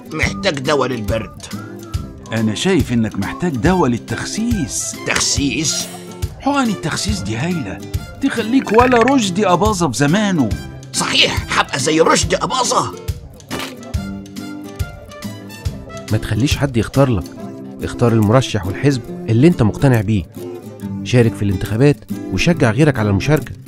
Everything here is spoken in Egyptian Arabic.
محتاج دواء للبرد أنا شايف إنك محتاج دواء للتخسيس تخسيس حقن التخسيس دي هايلة تخليك ولا رشدي أباظة في زمانه صحيح هبقى زي رشدي أباظة ما تخليش حد يختار لك اختار المرشح والحزب اللي انت مقتنع بيه شارك في الانتخابات وشجع غيرك على المشاركة